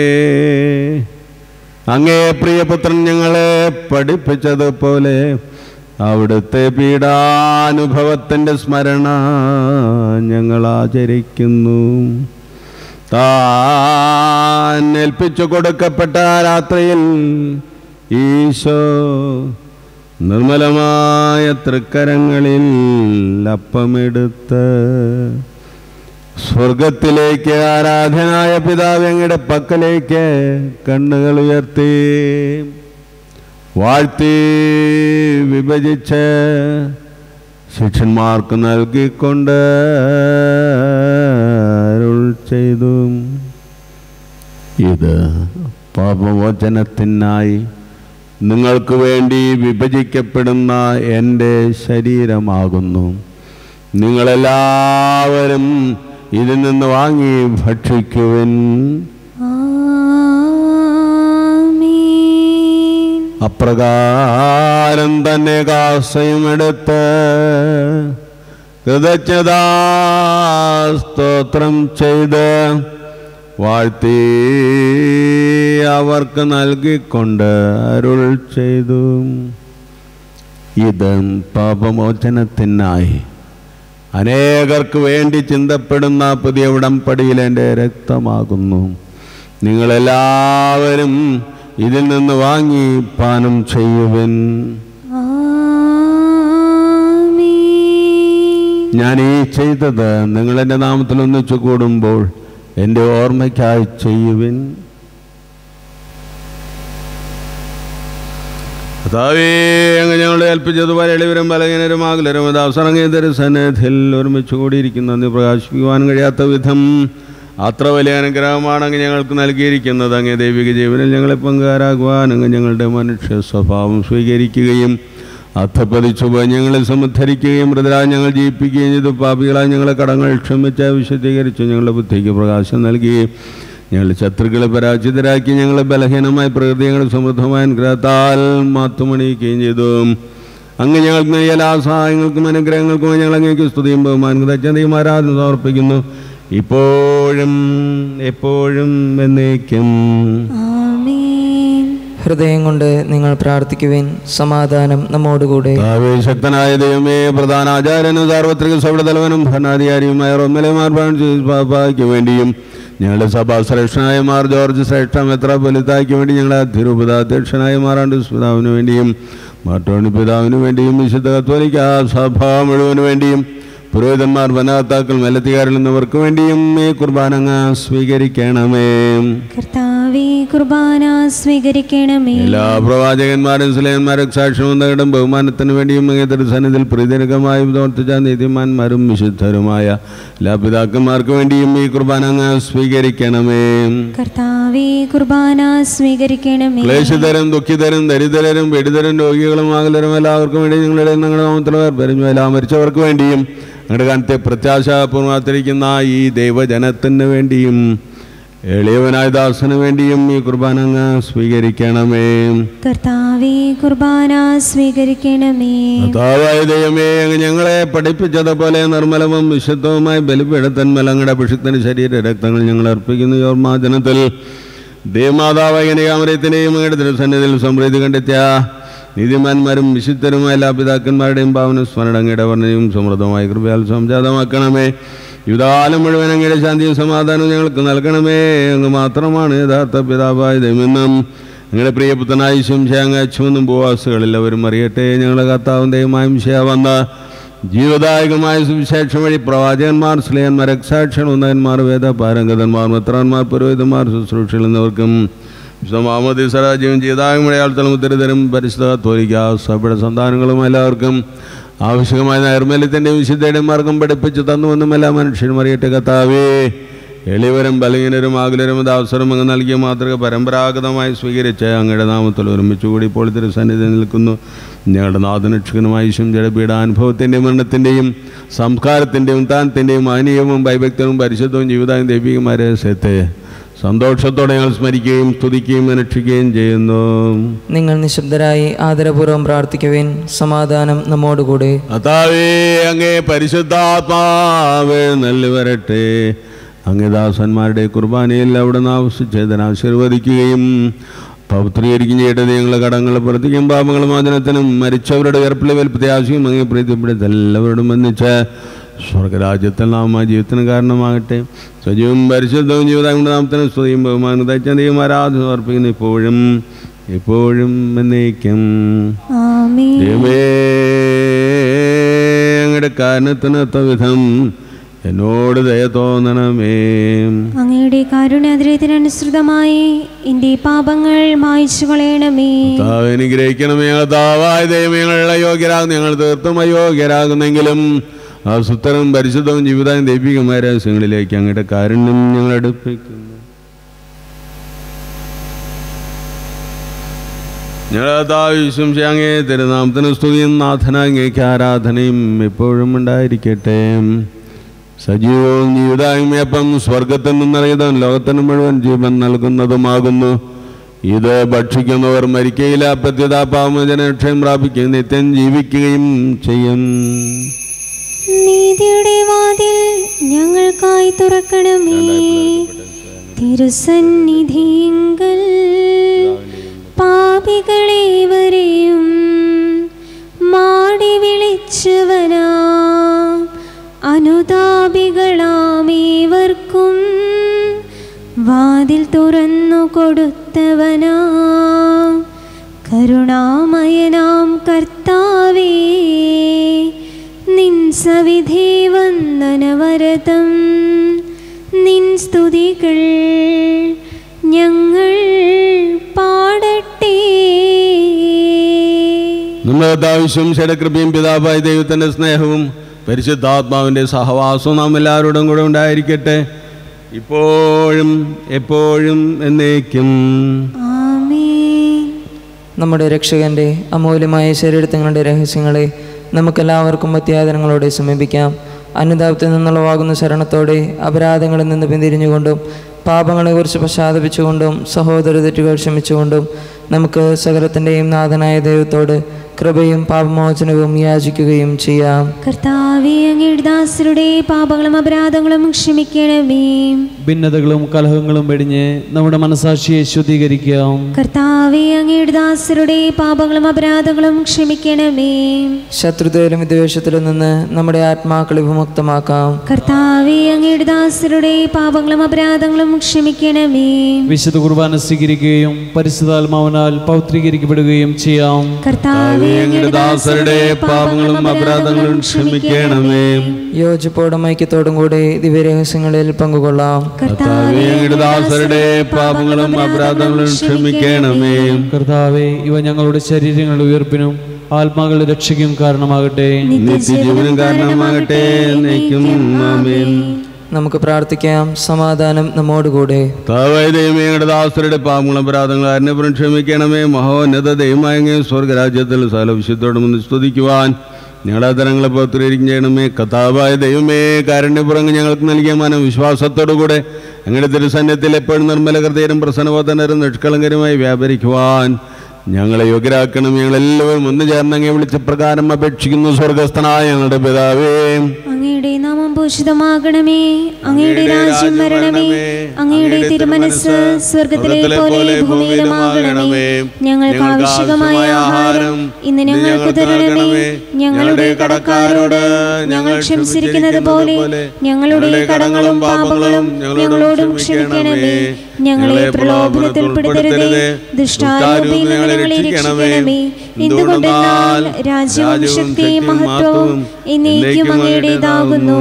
അങ്ങേ പ്രിയപുത്രൻ ഞങ്ങളെ പഠിപ്പിച്ചതുപോലെ അവിടുത്തെ പീഡാനുഭവത്തിൻ്റെ സ്മരണ ഞങ്ങൾ ആചരിക്കുന്നു താൻ ഏൽപ്പിച്ചു കൊടുക്കപ്പെട്ട ആ രാത്രിയിൽ ഈശോ നിർമ്മലമായ തൃക്കരങ്ങളിൽ അപ്പമെടുത്ത് സ്വർഗത്തിലേക്ക് ആരാധനായ പിതാവ് അങ്ങയുടെ പക്കലേക്ക് കണ്ണുകൾ ഉയർത്തി വാഴ്ത്തി വിഭജിച്ച് ശിഷ്യന്മാർക്ക് നൽകിക്കൊണ്ട് അരുൾ ചെയ്തു ഇത് പാപമോചനത്തിനായി നിങ്ങൾക്ക് വേണ്ടി വിഭജിക്കപ്പെടുന്ന എൻ്റെ ശരീരമാകുന്നു നിങ്ങളെല്ലാവരും ഇതിൽ നിന്ന് വാങ്ങി ഭക്ഷിക്കുവിൻ ആമീൻ അപ്രകാരം തന്നെ കാസയും എടുത്ത് കൃതജ്ഞതാ സ്തോത്രം ചെയ്ത് വാഴ്ത്തി അവർക്ക് നൽകിക്കൊണ്ട് അരുൾ ചെയ്തു ഇത് പാപമോചനത്തിനായി അനേകർക്ക് വേണ്ടി ചിന്തപ്പെടുന്ന പുതിയ ഉടമ്പടിയിൽ എൻ്റെ രക്തമാകുന്നു നിങ്ങളെല്ലാവരും ഇതിൽ നിന്ന് വാങ്ങി പാനം ചെയ്യുവിൻ ആമീൻ ഞാൻ ഈ ചെയ്തത് നിങ്ങൾ എൻ്റെ നാമത്തിൽ ഒന്നിച്ചു കൂടുമ്പോൾ എൻ്റെ ഓർമ്മയ്ക്കായി ചെയ്യുവിൻ കർത്താവേ അങ്ങ് ഞങ്ങളെ ഏൽപ്പിച്ചതുപോലെ എളിവരും ബലഹീനരും ആകുലരും അത് അവസരങ്ങേതര സന്നിധിയിൽ ഒരുമിച്ച് കൂടിയിരിക്കുന്ന നന്ദി പ്രകാശിപ്പിക്കുവാൻ കഴിയാത്ത വിധം അത്ര വലിയ അനുഗ്രഹമാണ് അങ്ങ് ഞങ്ങൾക്ക് നൽകിയിരിക്കുന്നത് അങ്ങ് ദൈവിക ജീവനിൽ ഞങ്ങളെ പങ്കുകാരാകുവാൻ അങ്ങ് ഞങ്ങളുടെ മനുഷ്യ സ്വഭാവം സ്വീകരിക്കുകയും അർത്ഥപ്പതിച്ചു പോയി ഞങ്ങളെ സമുദ്ധരിക്കുകയും മൃതരായി ഞങ്ങൾ ജീവിപ്പിക്കുകയും ചെയ്തു പാപികളായി ഞങ്ങളെ കടങ്ങൾ ക്ഷമിച്ച് വിശദീകരിച്ചു ഞങ്ങളുടെ ബുദ്ധിക്ക് പ്രകാശം നൽകുകയും ഞങ്ങളുടെ ശത്രുക്കളെ പരാജിതരാക്കി ഞങ്ങളെ ബലഹീനമായ പ്രകൃതി ഞങ്ങളുടെ സമൃദ്ധമായ അനുഗ്രഹത്താൽ മാത്തുമണിയിക്കുകയും ചെയ്തു അങ്ങ് ഞങ്ങൾക്ക് നൽകിയ എല്ലാ സഹായങ്ങൾക്കും അനുഗ്രഹങ്ങൾക്കും ഞങ്ങൾ അങ്ങേക്ക് സ്തുതിയും ബഹുമാനം ദജ്ജതയും ആരാധന സമർപ്പിക്കുന്നു ഇപ്പോഴും എപ്പോഴും എന്നേക്കും ആമീൻ ഹൃദയം കൊണ്ട് നിങ്ങൾ പ്രാർത്ഥിക്കുവിൻ സമാധാനം നമ്മോടുകൂടെ ശക്തനായ ദൈവമേ പ്രധാന ആചാര്യനും സാർവത്രിക സഭയുടെ തലവനും ഭരണാധികാരിയുമായ റോമലമാർ പാപ്പായ്ക്ക് വേണ്ടിയും ഞങ്ങളുടെ സഭാ ശ്രേഷ്ഠനായ മാർ ജോർജ് ശ്രേഷ്ഠ മെത്രാപൊലിത്തായ്ക്ക് വേണ്ടി ഞങ്ങളുടെ അതിരൂപത അധ്യക്ഷനായ മാറാണ്ട് പിതാവിന് വേണ്ടിയും മാട്ടോണി പിതാവിന് വേണ്ടിയും വിശുദ്ധ കത്തോലിക്ക സഭ മുഴുവന് വേണ്ടിയും പുരോഹിതന്മാർ വനകർത്താക്കൾ മെല്ലത്തികാരിൽ എന്നിവർക്ക് വേണ്ടിയും ഈ കുർബാനങ്ങ സ്വീകരിക്കണമേ കർത്താവേ കർത്താവേ കുർബാന സ്വീകരിക്കണമേ എല്ലാ പ്രവാചകന്മാരും സ്ലേന്മാരും സാക്ഷ്യവും തകടും ബഹുമാനത്തിന് വേണ്ടിയും അങ്ങേതൊരു സന്നിധിയിൽ പ്രീതിരകമായും പ്രവർത്തിച്ച നീതിമാന്മാരും വിശുദ്ധരുമായ എല്ലാ പിതാക്കന്മാർക്ക് വേണ്ടിയും ഈ കുർബാന അങ്ങ് സ്വീകരിക്കണമേ കർത്താവേ കുർബാന സ്വീകരിക്കണമേ ക്ലേശിതരും ദുഃഖിതരും ദരിദ്രരും വെടിതരും രോഗികളും ആകലരും എല്ലാവർക്കും വേണ്ടി നിങ്ങളുടെ നിങ്ങളുടെ നാമത്തിൽ പെരുഞ്ഞു എല്ലാ മരിച്ചവർക്ക് വേണ്ടിയും നിങ്ങളുടെ കാലത്തെ പ്രത്യാശ പൂർണ്ണത്തിരിക്കുന്ന ഈ ദൈവജനത്തിന് വേണ്ടിയും എളിയവനായ ദാസന് വേണ്ടിയും ഈ കുർബാന അങ്ങ് സ്വീകരിക്കണമേ കർത്താവേ കുർബാന സ്വീകരിക്കണമേ കർത്താവായ ദൈവമേ അങ്ങ് ഞങ്ങളെ പഠിപ്പിച്ചതുപോലെ നിർമ്മലവും വിശുദ്ധവുമായി ബലിപീഠത്തന്മേൽ അങ്ങയുടെ അഭിഷിക്തന് ശരീര രക്തങ്ങൾ ഞങ്ങൾ അർപ്പിക്കുന്നു ഈ ഓർമാജനത്തിൽ ദേവമാതാവായ കനികാമരത്തിനെയും അങ്ങയുടെ തിരുസന്നിധിയിൽ സമൃദ്ധി കണ്ടെത്തിയ നീതിമാന്മാരും വിശുദ്ധരുമായ എല്ലാ പിതാക്കന്മാരുടെയും ഭാവന സ്മരണ അങ്ങയുടെ വർണ്ണയും സമൃദ്ധമായ കൃപയാൽ സംജാതമാക്കണമേ യുദ്ധകാലം മുഴുവൻ അങ്ങയുടെ ശാന്തിയും സമാധാനവും ഞങ്ങൾക്ക് നൽകണമേ അങ്ങ് മാത്രമാണ് യഥാർത്ഥ പിതാവായ ദൈവമെന്നും ഞങ്ങളുടെ പ്രിയപുത്രനായ ശംശാങ്ങ ചുവന്നും ഭൂവാസുകളിൽ അവരും അറിയട്ടെ ഞങ്ങളുടെ കർത്താവും ദൈവമായും ശയ വന്ന ജീവദായകമായ സുവിശേഷം വഴി പ്രവാചകന്മാർ സ്ലേയന്മാർ രക്സാക്ഷൻ ഉന്നതന്മാർ വേദ പാരംഗതന്മാർ മിത്രന്മാർ പുരോഹിതന്മാർ ശുശ്രൂഷകൾ എന്നിവർക്കും വിശ്വമാമതി സരാജ്യവും ജീവദായകമഴയാളത്തലും ഉത്തരതരും പരിശുദ്ധ തോലിക്ക സഭയുടെ സന്താനങ്ങളും എല്ലാവർക്കും ആവശ്യമായ നൈർമല്യത്തിൻ്റെയും വിശുദ്ധയുടെയും മാർഗം പഠിപ്പിച്ചു തന്നുവെന്നും എല്ലാ മനുഷ്യരും അറിയട്ടെ കർത്താവേ എളിവരും ബലഹീനരും ആകുലരും ഇത് അവസരം അങ്ങ് നൽകിയ മാതൃക പരമ്പരാഗതമായി സ്വീകരിച്ച് അങ്ങയുടെ നാമത്തിൽ ഒരുമിച്ച് കൂടി ഇപ്പോൾ തിരുസന്നിധി നിൽക്കുന്നു ഞങ്ങളുടെ നാഥനക്ഷകനുമായ ഈശ്വരയുടെ പീഡാനുഭവത്തിൻ്റെയും മരണത്തിൻ്റെയും സംസ്കാരത്തിൻ്റെയും താനത്തിൻ്റെയും മാനീയവും ഭയഭക്തവും പരിശുദ്ധവും ജീവിതവും ദൈവികമായ രഹസ്യത്തെ സന്തോഷത്തോടെ ഞങ്ങൾ സ്മരിക്കുകയും സ്തുതിക്കുകയും അനുഷ്ഠിക്കുകയും ചെയ്യുന്നു നിങ്ങൾ നിശബ്ദരായി ആദരപൂർവ്വം പ്രാർത്ഥിക്കുവിൻ സമാധാനം നമ്മോടുകൂടെ കർത്താവേ അങ്ങേ പരിശുദ്ധാത്മാവ് നല്ല വരട്ടെ അങ്ങേ ദാസന്മാരുടെ കുർബാനയിൽ അവിടെ നിന്ന് ആവശ്യിച്ചതിന് ആശീർവദിക്കുകയും പവിത്രീകരിക്കും ചെയ്യേണ്ടത് ഞങ്ങളുടെ കടങ്ങൾ പ്രവർത്തിക്കും പാപങ്ങളും മോചനത്തിനും മരിച്ചവരുടെ ഉയർപ്പിലെ പ്രത്യാശയും അങ്ങേ പ്രീതിപ്പെടുത്ത എല്ലാവരോടും ബന്ധിച്ച് സ്വർഗരാജ്യത്തിൽ നാം ആ ജീവിതത്തിന് കാരണമാകട്ടെ സജീവം പരിശുദ്ധവും ജീവിതം നാമത്തിനും സ്തുതിയും ബഹുമാനം ദൈവം ആരാധന സമർപ്പിക്കുന്നു ഇപ്പോഴും എപ്പോഴും എന്നേക്കും ആമേൻ ദൈവമേ അങ്ങയുടെ കാരണത്തിനൊത്ത വിധം എന്നോട് ദയ തോന്നണമേ അങ്ങയുടെ കാരുണ്യാതിരയത്തിനനുസൃതമായി എൻ്റെ പാപങ്ങൾ മായ്ച്ചു കളയണമേ കർത്താവേ, അനുഗ്രഹിക്കണമേ കർത്താവായ ദൈവമേ ഞങ്ങളുടെ അയോഗ്യരാകുന്നു ഞങ്ങൾ തീർത്തും അയോഗ്യരാകുന്നെങ്കിലും ആ സുത്തരം പരിശുദ്ധവും ജീവിതവും ദൈവികമായ രഹസ്യങ്ങളിലേക്ക് അങ്ങയുടെ കാരുണ്യം ഞങ്ങൾ അടുപ്പിക്കുന്നു ഞങ്ങളാവശ്യം അങ്ങേ തിരുനാമത്തിന് സ്തുതിയും നാഥനാങ്ങേക്ക് ആരാധനയും എപ്പോഴും ഉണ്ടായിരിക്കട്ടെ സജീവവും ജീവിതായ്മയപ്പം സ്വർഗത്തിൽ നിന്നറിയതും ലോകത്തിന് മുഴുവൻ ജീവൻ നൽകുന്നതുമാകുന്നു ഇത് ഭക്ഷിക്കുന്നവർ മരിക്കയില്ല പ്രത്യത പാമജനക്ഷയം പ്രാപിക്കുകയും നിത്യം ജീവിക്കുകയും ചെയ്യും നീതിയുടെ വാതിൽ ഞങ്ങൾക്കായി തുറക്കണമേ തിരുസന്നിധിങ്കൽ പാപികളേവരെയും മാടി വിളിച്ചവനാ അനുതാപികളാമേവർക്കും വാതിൽ തുറന്നു കൊടുത്തവനാ കരുണാമയനാം കർത്താവേ നിൻ സവിധേ വന്ദനവരതം നിൻ സ്തുതികൾ ഞങ്ങൾ പാടട്ടെ നമ്മുടെ ആവശ്യം ശരകൃപയും പിതാവായ ദൈവത്തിൻ്റെ സ്നേഹവും പരിശുദ്ധാത്മാവിൻ്റെ സഹവാസവും നാം എല്ലാവരോടും കൂടെ ഉണ്ടായിരിക്കട്ടെ ഇപ്പോഴും എപ്പോഴും എന്നേക്കും ആമേൻ നമ്മുടെ രക്ഷകന്റെ അമൂല്യമായ ശരീരത്തങ്ങളുടെ രഹസ്യങ്ങളെ നമുക്കെല്ലാവർക്കും അത്യാദരങ്ങളോടെ സമീപിക്കാം അനുതാപത്തിൽ നിന്നുള്ളവാകുന്ന ശരണത്തോടെ അപരാധങ്ങളിൽ നിന്ന് പിന്തിരിഞ്ഞുകൊണ്ടും പാപങ്ങളെക്കുറിച്ച് പശ്ചാത്തപിച്ചുകൊണ്ടും സഹോദര തെറ്റുകൾ ക്ഷമിച്ചുകൊണ്ടും നമുക്ക് സകലത്തിൻ്റെയും നാഥനായ ദൈവത്തോട് കൃപയും പാപമോചനവും യാചിക്കുകയും ചെയ്യാം കർത്താവേ അങ്ങയുടെ ദാസരുടെ പാപങ്ങളും അപരാധങ്ങളും ക്ഷമിക്കണമേ ഭിന്നതകളും കലഹങ്ങളും വെടിഞ്ഞ് നമ്മുടെ മനസാക്ഷിയെ ശുദ്ധീകരിക്കാം കർത്താവേ അങ്ങയുടെ ദാസരുടെ പാപങ്ങളും അപരാധങ്ങളും ക്ഷമിക്കണമേ ശത്രുതയിലും വിദ്വേഷത്തിലും നിന്ന് നമ്മുടെ ആത്മാക്കളെ വിമുക്തമാക്കാം കർത്താവേ അങ്ങയുടെ ദാസരുടെ പാപങ്ങളും അപരാധങ്ങളും ക്ഷമിക്കണമേ വിശുദ്ധ കുർബാന സ്വീകരിക്കുകയും പരിശുദ്ധാത്മാവിനാൽ ആത്മാവിനാൽ പൗത്രീകരിക്കപ്പെടുകയും ചെയ്യാം കർത്താവേ അങ്ങയുടെ ദാസരുടെ പാപങ്ങളും അപരാധങ്ങളും ക്ഷമിക്കണമേ യോജിപ്പോടും ഐക്യത്തോടും കൂടി ദിവ്യരഹസ്യങ്ങളിൽ പങ്കുകൊള്ളാം കർത്താവേ അങ്ങയുടെ ദാസരുടെ പാപങ്ങളും അപരാധങ്ങളും ക്ഷമിക്കണമേ കർത്താവെ ഇവ ഞങ്ങളുടെ ശരീരങ്ങളുടെ ഉയർപ്പിനും ആത്മാക്കളുടെ രക്ഷയ്ക്കും കാരണമാകട്ടെ നിത്യജീവനും കാരണമാകട്ടെ എന്നേക്കും ആമേൻ നമുക്ക് പ്രാർത്ഥിക്കാം സമാധാനം നമ്മോടുകൂടെ താവായ ദൈവമേ ഞങ്ങളുടെ ദാസരുടെ പാപങ്ങളും അപരാധങ്ങളും അന്യപുരം ക്ഷമിക്കണമേ മഹോന്നത ദൈവമായ സ്വർഗരാജ്യത്തിൽ സകല വിശുദ്ധോട് മുന്ന് സ്തുതിക്കുവാൻ ഞങ്ങളുടെ തരങ്ങളെ പുറത്തിരിക്കും ചെയ്യണമേ കഥാവായ ദൈവമേ കാരുണ്യപുറങ്ങ് ഞങ്ങൾക്ക് നൽകിയ മനം വിശ്വാസത്തോടുകൂടെ ഞങ്ങളുടെ തിരുസന്നിധത്തിൽ എപ്പോഴും നിർമ്മല ഹൃദയരും പ്രസന്നബോധനരും നിഷ്കളങ്കരുമായി വ്യാപരിക്കുവാൻ ഞങ്ങളെ യോഗ്യരാക്കണം ഞങ്ങളെല്ലാവരും ഒന്ന് ചേർന്ന് അങ്ങേ വിളിച്ച പ്രകാരം അപേക്ഷിക്കുന്നു സ്വർഗസ്ഥനായ ഞങ്ങളുടെ പിതാവേ അങ്ങയുടെ നാമം ഭൂഷിതമാകണമേ അങ്ങയുടെ രാജ്യം വരണമേ അങ്ങയുടെ തിരുമനസ് സ്വർഗത്തിലെ പോലെ ഭൂമിയിലുമാകണമേ ഞങ്ങൾക്ക് ആവശ്യകമായ ആഹാരം ഇന്ന് ഞങ്ങൾക്ക് തരണമേ ഞങ്ങളുടെ കടക്കാരോട് ഞങ്ങൾ ക്ഷമിച്ചിരിക്കുന്നത് പോലെ ഞങ്ങളുടെ കടങ്ങളും പാപങ്ങളും ഞങ്ങളോടും ക്ഷമിക്കണമേ ഞങ്ങളെ പ്രലോഭനത്തിൽ പെടുത്തരുതേ ദുഷ്ടാരൂപിയിൽ നിന്ന് ഞങ്ങളെ രക്ഷിക്കണമേ എന്തുകൊണ്ടെന്നാൽ രാജ്യവും ശക്തിയും മഹത്വവും എന്നേക്കും അങ്ങയുടേതാകുന്നു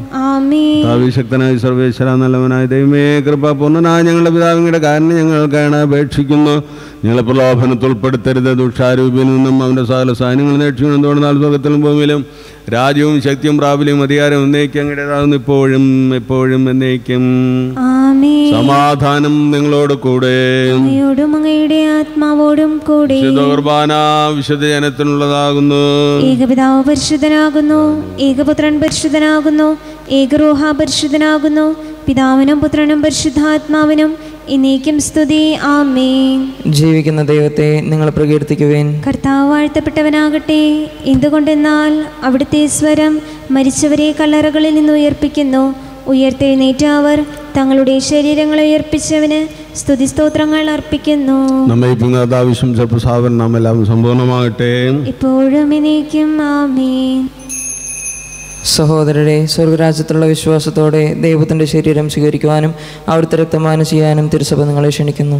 ആമേ ഭാവിശക്തനായ സർവേശ്വര നല്ലവനായ ദൈവമേ കൃപ പൂർണ്ണനായ ഞങ്ങളുടെ പിതാവിങ്ങളുടെ കാരണം ഞങ്ങൾക്കാണ് അപേക്ഷിക്കുന്നു ഞങ്ങളെ പ്രലോഭനത്തിൽ ഉൾപ്പെടുത്തരുത് ദുഷാരൂപിൽ നിന്നും അവൻ്റെ സകല സാധനങ്ങൾ നേക്ഷിക്കണം എന്തുകൊണ്ടാൽ സ്വർഗത്തിലും ഭൂമിയിലും രാജ്യവും ശക്തിയും പ്രാബല്യവും അധികാരവും എന്നേക്കും അങ്ങടേതാകുന്നു ഇപ്പോഴും എപ്പോഴും എന്നേക്കും ആമേ സമാധാനം നിങ്ങളോട് കൂടെ അങ്ങയോടും അങ്ങയുടെ ആത്മാവോടും കൂടെ വിശുദ്ധ കുർബാന വിശുദ്ധ ജനത്തിനുള്ളതാകുന്നു ഏകപിതാവ് പരിശുദ്ധനാകുന്നു ഏകപുത്രൻ പരിശുദ്ധനാകുന്നു ഏകരോഹ പരിശുദ്ധനാകുന്നു പിതാവിനും പുത്രനും പരിശുദ്ധാത്മാവിനും എന്നേക്കും സ്തുതി ആമേൻ ജീവിക്കുന്ന ദൈവത്തെ നിങ്ങൾ പ്രകീർത്തിക്കുവേൻ കർത്താവ് വാഴ്ത്തപ്പെട്ടവനാകട്ടെ എന്തുകൊണ്ടെന്നാൽ അവിടുത്തെ സ്വരം മരിച്ചവരെ കല്ലറകളിൽ നിന്ന് ഉയർപ്പിക്കുന്നു ഉയർത്തെഴുന്നേറ്റ അവർ തങ്ങളുടെ ശരീരങ്ങളെ ഉയർപ്പിച്ചവന് സ്തുതിസ്തോത്രങ്ങൾ അർപ്പിക്കുന്നു നമ്മെ ഇപ്പം ആവശ്യം ചിലപ്പോൾ സാധനം നാം എല്ലാം സമ്പൂർണ്ണമാകട്ടെ ഇപ്പോഴും എന്നേക്കും ആമേൻ സഹോദരരെ സ്വർഗരാജ്യത്തുള്ള വിശ്വാസത്തോടെ ദൈവത്തിൻ്റെ ശരീരം സ്വീകരിക്കുവാനും അവിടുത്തെ രക്തമാനം ചെയ്യാനും തിരുസഭ നിങ്ങളെ ക്ഷണിക്കുന്നു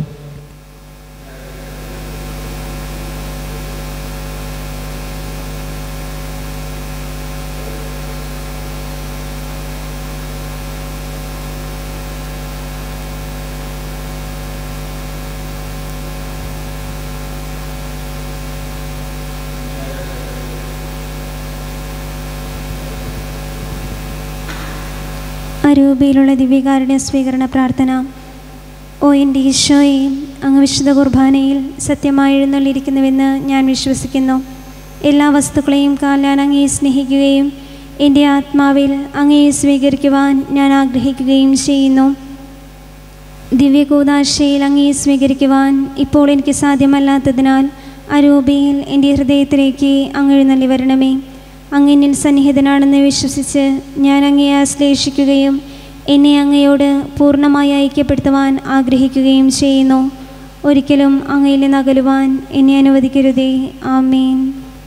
അരൂപയിലുള്ള ദിവ്യകാരുണ്യ സ്വീകരണ പ്രാർത്ഥന ഓ എൻ്റെ ഈശോയെ അങ്ങ് വിശുദ്ധ കുർബാനയിൽ സത്യമായി എഴുന്നള്ളിയിരിക്കുന്നുവെന്ന് ഞാൻ വിശ്വസിക്കുന്നു എല്ലാ വസ്തുക്കളെയും കാൽ ഞാൻ അങ്ങയെ സ്നേഹിക്കുകയും എൻ്റെ ആത്മാവിൽ അങ്ങയെ സ്വീകരിക്കുവാൻ ഞാൻ ആഗ്രഹിക്കുകയും ചെയ്യുന്നു ദിവ്യകൂദാശയിൽ അങ്ങയെ സ്വീകരിക്കുവാൻ ഇപ്പോൾ എനിക്ക് സാധ്യമല്ലാത്തതിനാൽ അരൂപയിൽ എൻ്റെ ഹൃദയത്തിലേക്ക് അങ്ങ് എഴുന്നള്ളി വരണമേ അങ്ങനിൽ സന്നിഹിതനാണെന്ന് വിശ്വസിച്ച് ഞാൻ അങ്ങയെ ആശ്ലേഷിക്കുകയും എന്നെ അങ്ങയോട് പൂർണ്ണമായി ഐക്യപ്പെടുത്തുവാൻ ആഗ്രഹിക്കുകയും ചെയ്യുന്നു ഒരിക്കലും അങ്ങയിൽ നിന്ന് അകലുവാൻ എന്നെ അനുവദിക്കരുതേ ആമേൻ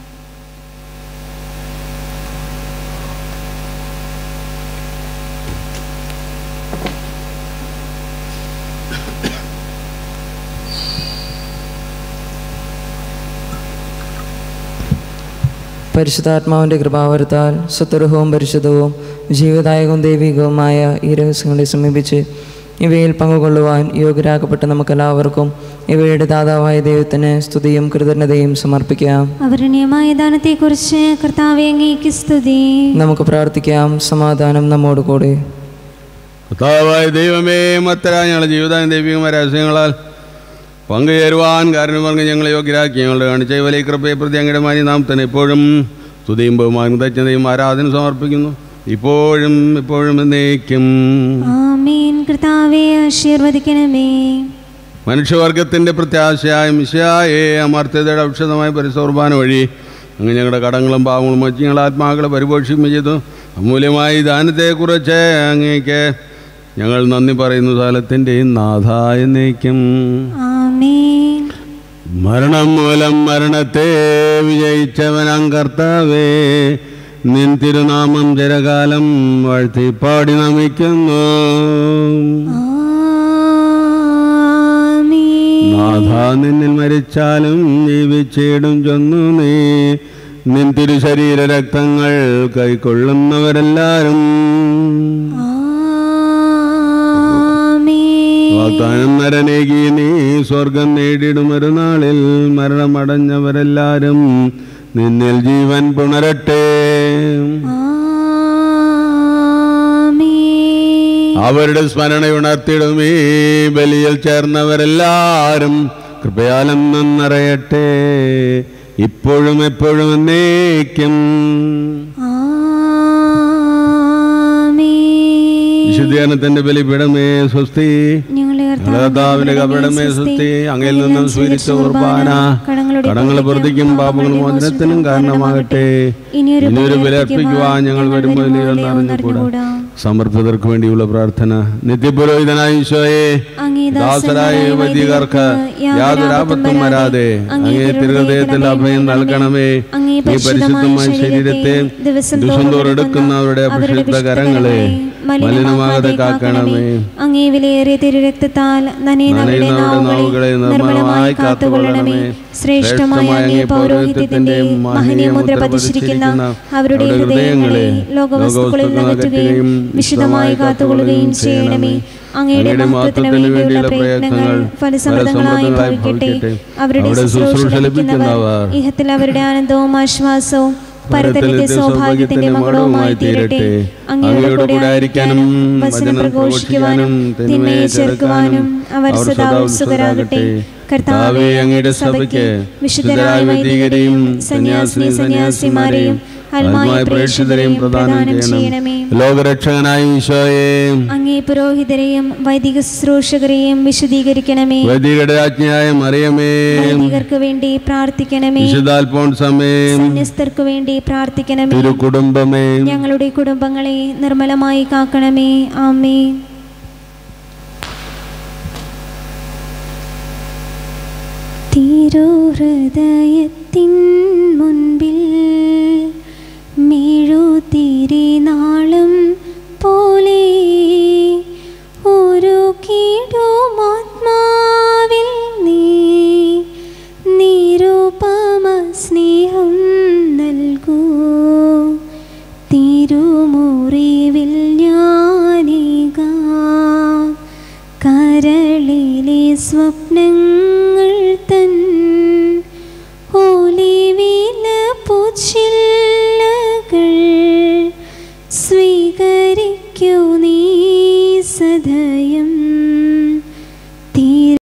പരിശുദ്ധാത്മാവിൻ്റെ കൃപാവരത്താൽ സത്വരഹവും പരിശുദ്ധവും ജീവദായകവും ദൈവികവുമായ ഈ രഹസ്യങ്ങളെ സമീപിച്ച് ഇവയിൽ പങ്കുകൊള്ളുവാൻ യോഗ്യരാക്കപ്പെട്ട നമുക്കെല്ലാവർക്കും ഇവയുടെ ദാതാവായ ദൈവത്തിന് സ്തുതിയും കൃതജ്ഞതയും സമർപ്പിക്കാം അവരണീയമായ ദാനത്തെക്കുറിച്ച് കർത്താവെ അങ്ങേക്ക് സ്തുതി നമുക്ക് പ്രാർത്ഥിക്കാം സമാധാനം നമ്മോട് കൂടെ കർത്താവായ ദൈവമേ മത്തരാ ഞങ്ങളുടെ ജീവിതം ദൈവികമായ രഹസ്യങ്ങളാൽ പങ്കുചേരുവാൻ കാരണം പറഞ്ഞ് ഞങ്ങളെ യോഗ്യരാക്കി ഞങ്ങളുടെ കാണിച്ച ഈ വലിയ കൃപയെ പ്രതി അങ്ങയുടെ മാനി നാം തന്നെ എപ്പോഴും സ്തുതിയും ബഹുമാനും തജ്ഞതയും ആരാധന സമർപ്പിക്കുന്നു ഇപ്പോഴും ഇപ്പോഴും എന്നേക്കും ആമേൻ കർത്താവെ ആശീർവദിക്കണമേ മനുഷ്യവർഗത്തിൻ്റെ പ്രത്യാശയായ മിശയായെ അമർത്യതയുടെ ഔഷധമായ പരിസോർബാന വഴി അങ്ങ് ഞങ്ങളുടെ കടങ്ങളും പാവങ്ങളും വച്ച് ഞങ്ങളുടെ ആത്മാക്കളെ പരിപോഷിക്കുകയും ചെയ്തു അമൂല്യമായ ഈ ദാനത്തെക്കുറിച്ച് അങ്ങേക്ക് ഞങ്ങൾ നന്ദി പറയുന്നു സ്ഥലത്തിൻ്റെയും നാഥായ നയിക്കും ആമേൻ മരണം മൂലം മരണത്തെ വിജയിച്ചവനാം കർത്താവേ നിൻ തിരുനാമം ചിരകാലം വാഴ്ത്തി പാടി നമിക്കുന്നു ആമേൻ നാഥ നിന്നിൽ മരിച്ചാലും ജീവിച്ചിടും ചൊന്നു നീ നിൻ തിരുശരീര രക്തങ്ങൾ കൈക്കൊള്ളുന്നവരെല്ലാരും ആമേൻ വാഗ്ദാനം നരനേകി നീ സ്വർഗം നേടിയിടും ഒരു നാളിൽ മരണമടഞ്ഞവരെല്ലാരും നിന്നിൽ ജീവൻ പുണരട്ടെ ആമേൻ അവരുടെ സ്മരണയുണർത്തിടുമേ ബലിയിൽ ചേർന്നവരെല്ലാരും കൃപയാലം നിറയട്ടെ ഇപ്പോഴും എപ്പോഴും എന്നേക്കും ആമേൻ വിശുദ്ധീകരണത്തിന്റെ ബലിപിടമേ സ്വസ്തി ഞങ്ങളെ കർത്താവിന്റെ കപടമേ സ്വസ്തി അങ്ങയിൽ നിന്നും സ്വീകരിച്ച കുർബാന കടങ്ങൾ പ്രതിക്കും പാപങ്ങൾ മോചനത്തിനും കാരണമാകട്ടെ ഇനിയൊരു ബലർപ്പിക്കുവാൻ ഞങ്ങൾ വരുമ്പോൾ അറിഞ്ഞുകൂടാ സമർപ്പിതർക്ക് വേണ്ടിയുള്ള പ്രാർത്ഥന നിത്യപുരോഹിതനായ ഈശോയെ ദാസരായ വൈദികർക്ക് യാതൊരു ആപത്തും വരാതെ അങ്ങേ തിരുഹൃദയത്തിൽ അഭയം നൽകണമേ ഈ പരിശുദ്ധമായ ശരീരത്തെ ദിവസം തോറും എടുക്കുന്നവരുടെ അപരിശുദ്ധ കരങ്ങളെ മലിനമാകാതെ കാക്കണമേ അങ്ങേ വിലയേറിയ തിരുരക്തത്താൽ നനയുന്നവരുടെ നാവുകളെ നിർമ്മലമായി കാത്തുകൊള്ളണമേ ശ്രേഷ്ഠമായ അങ്ങേ പൗരോഹിത്യത്തിന്റെ മഹനീയ മുദ്ര പതിച്ചിരിക്കുന്ന അവരുടെ ഹൃദയങ്ങളെ ലോകവസ്തുക്കളിൽ നികറ്റുകയും വിശുദ്ധമായി കാത്തുകൊള്ളുകയും ചെയ്യണമേ അങ്ങയുടെ മഹത്വത്തിന് വേണ്ടിയുള്ള പ്രയത്നങ്ങൾ ഫലസമൃദ്ധങ്ങളായി ഭവിക്കട്ടെ അവരുടെ ശുശ്രൂഷ ലഭിക്കുന്നവർ ഇഹത്തിൽ അവരുടെ ആനന്ദവും ആശ്വാസവും പരതലത്തെ സൗഭാഗ്യത്തിന്റെ മകളവുമായി തീരട്ടെ അങ്ങയുടെ കൂടെ ആയിരിക്കാനും വചനം പ്രഘോഷിക്കുവാനും തിന്മയെ ചെറുക്കുവാനും അവർ സദാ ഉത്സുകരാകട്ടെ കർത്താവെ അങ്ങയുടെ സഭയ്ക്ക് വിശുദ്ധരായ വൈദികരെയും സന്യാസിനി സന്യാസിമാരെയും ആത്മായ പ്രേക്ഷിതരെയും പ്രദാനം ചെയ്യണമേ ലോകരക്ഷകനായ ഈശോയെ അങ്ങേ പുരോഹിതരെയും വൈദിക ശുശ്രൂഷകരെയും വിശദീകരിക്കണമേ വൈദികരുടെ ആജ്ഞയായ മറിയമേ വൈദികർക്ക് വേണ്ടി പ്രാർത്ഥിക്കണമേ വിശുദ്ധാൽപോൺസമേ സന്യസ്തർക്ക് വേണ്ടി പ്രാർത്ഥിക്കണമേ തിരുകുടുംബമേ ഞങ്ങളുടെ കുടുംബങ്ങളെ നിർമ്മലമായി കാക്കണമേ ആമേ തിരുഹൃദയത്തിൻ മുൻപിൽ മെഴുതിരിനാളം പോലെ ഒരു കീടുമാത്മാവിൽ നീ നിരുപമ സ്നേഹം നൽകൂ തിരുമുറിവിൽ ഞാനിക കരളിലെ സ്വപ്നങ്ങൾ